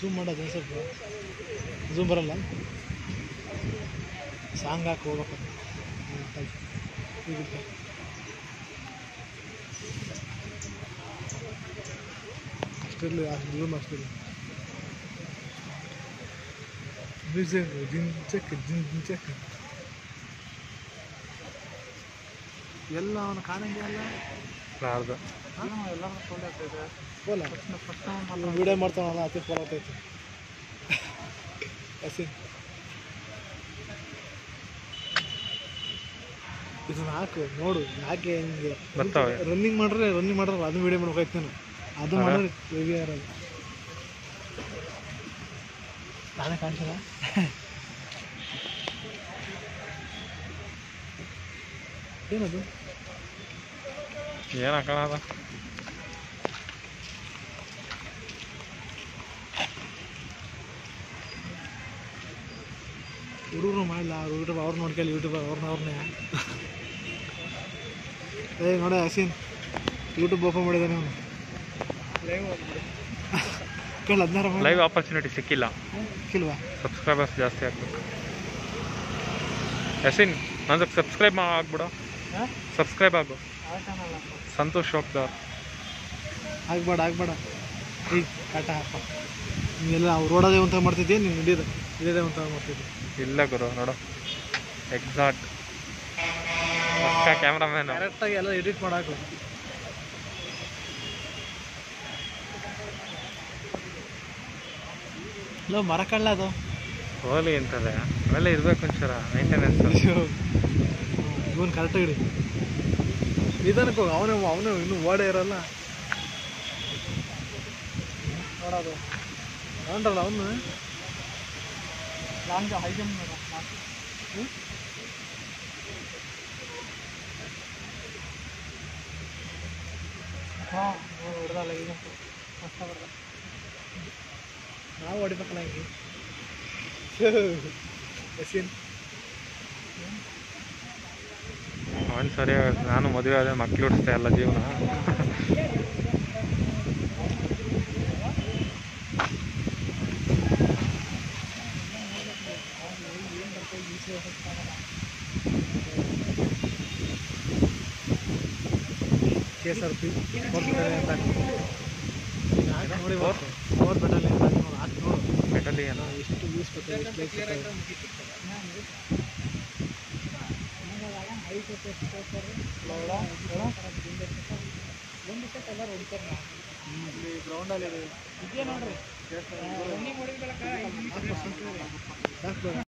Zoom ಮಾಡೋದು ಸ್ವಲ್ಪ zoom ಬರಲ್ಲ ಸಾಂಗ್ ಹಾಕಿ ಹೋಗ್ಬೇಕು ಹ್ಮ್, ಆಯ್ತು. ಈಗ ಇಟ್ಕೊ. ಅಷ್ಟಿರಲಿ ಅಷ್ಟು ಝೂಮ್ ಅಷ್ಟಿರಲಿ ಮ್ಯೂಸಿಕ್ ಜಿಂಚಕ್ ಜಿಂಚಕ್ ಎಲ್ಲ ಅವನು ಕಾಣಂಗೆ ಅಲ್ಲ ಯಾರ್ದು ಹೋಲ ವಿಡಿಯೋ ಮಾಡ್ತಾನಲ್ಲ ಅತಿ ಫೋನ್ ಆಗ್ತೈತೆ ಹಸಿ ಇದನ್ನ ಹಾಕು ನೋಡು ಯಾಕೆ ಹಿಂಗೆ ಬರ್ತಾವೆ. ರನ್ನಿಂಗ್ ಮಾಡ್ರೆ ರನ್ನಿಂಗ್ ಮಾಡ್ರೆ ಅದು ವಿಡಿಯೋ ಮಾಡ್ಬೇಕಾಯ್ತು ನಾನು ಅದು ಹಾ. ಮಾಡಿದ್ರೆ ಹೆವಿ ಇರೋದು ನಾನೇ ಕಾಣ್ಸಲ್ಲ ಏನದು ಏನು ಹಾಕೋಣ ಹುಡುಗರು ಮಾಡಲ್ಲ ಅವ್ರು ಯೂಟ್ಯೂಬ್ ಅವ್ರು ನೋಡ್ಕೊಳ್ಳಿ ಯೂಟ್ಯೂಬ್ ಅವ್ರನ್ನ ಅವ್ರನ್ನೇ ಏ ನೋಡ ಹಸೀನ್ ಯೂಟ್ಯೂಬ್ ಓಪನ್ ಮಾಡಿದ್ದಾನೆ ಅವನು ಕೇಳ ಹದಿನಾರು ಲೈವ್ ಆಪರ್ಚುನಿಟಿ ಸಿಕ್ಕಿಲ್ಲ ಕಿಲ್ವಾ ಸಬ್ಸ್ಕ್ರೈಬರ್ಸ್ ಜಾಸ್ತಿ ಆಗ್ಬೇಕು ಯಸಿನ್ ನಂದಕ್ಕೆ ಸಬ್ಸ್ಕ್ರೈಬ್ ಆಗ್ಬಿಡು ಸಬ್ಸ್ಕ್ರೈಬ್ ಆಗು ಸಂತೋಷ್ ಶೋಕ್ದಾರ್ ಆಗ್ಬೇಡ ಆಗ್ಬೇಡ ಈ ಕಾಟ ಹಾಕ ನೀವೆಲ್ಲ ಅವ್ರು ಓಡೋದೇ ಅಂತ ಮಾಡ್ತಿದ್ದೆ ನೀನು ಹಿಡಿಯೋದು ಹಿಡಿಯೋದೇ ಅಂತ ಮಾಡ್ತಿದ್ದೆ ಇಲ್ಲ ಗುರು ನೋಡು ಎಕ್ಸಾಕ್ಟ್ ಪಕ್ಕ ಕ್ಯಾಮ್ರಾಮ್ಯಾನ್ ಕರೆಕ್ಟಾಗಿ ಎಲ್ಲ ಎಡಿಟ್ ಮಾಡಾಕು ಇಲ್ಲ ಮರ ಕಳ್ಳ ಅದು ಹೋಲಿ ಅಂತದೆ ಅವೆಲ್ಲ ಇರ್ಬೇಕು ಒಂಚೂರ ಮೇಂಟೆನೆನ್ಸ್ ಇವನು ಕರೆಕ್ಟಾಗಿ ಹಿಡಿ ನಿಧಾನಕ್ಕೆ ಹೋಗಿ ಅವನೇ ಅವನೇ ಇನ್ನೂ ಓಡೇ ಇರಲ್ಲ ನೋಡೋದು ನೋಡ್ರಲ್ಲ ಅವನು ಲಾಂಗ್ ಹೈ ಜಂಪ್ ಹಾಂ ಹೊಡೆದಲ್ಲ ಈಗ ಮಸ್ತ ಹೊಡೆದ ನಾವು ಹೊಡಿಬೇಕಲ್ಲ ಹಿಂಗೆ ಯಸೀನ್ ಅವನು ಸರಿ ನಾನು ಮದುವೆ ಆದ ಮಕ್ಳು ಹುಟ್ಟಿಸ್ದೆ ಎಲ್ಲ ಜೀವನ K S R P fourth battalion ಅಂತ ಹಾಕಿ ಹಾಕಿ ನೋಡಿ ಫೋರ್ತ್ ಬೆಟಾಲಿಯನ್ ಅಂತ ಹಾಕಿ ನೋಡಿ ಹಾಕಿ ನೋಡು ಬೆಟಲಿಯನ್ ಹಾ, ಎಷ್ಟು ವ್ಯೂಸ್ ಬರ್ತದೆ ಎಷ್ಟು ಲೈಕ್ಸ್ ಬರ್ತದೆ ಇಲ್ಲಿ ಗ್ರೌಂಡಲ್ಲಿ ಇದೆ ನೋಡ್ರಿ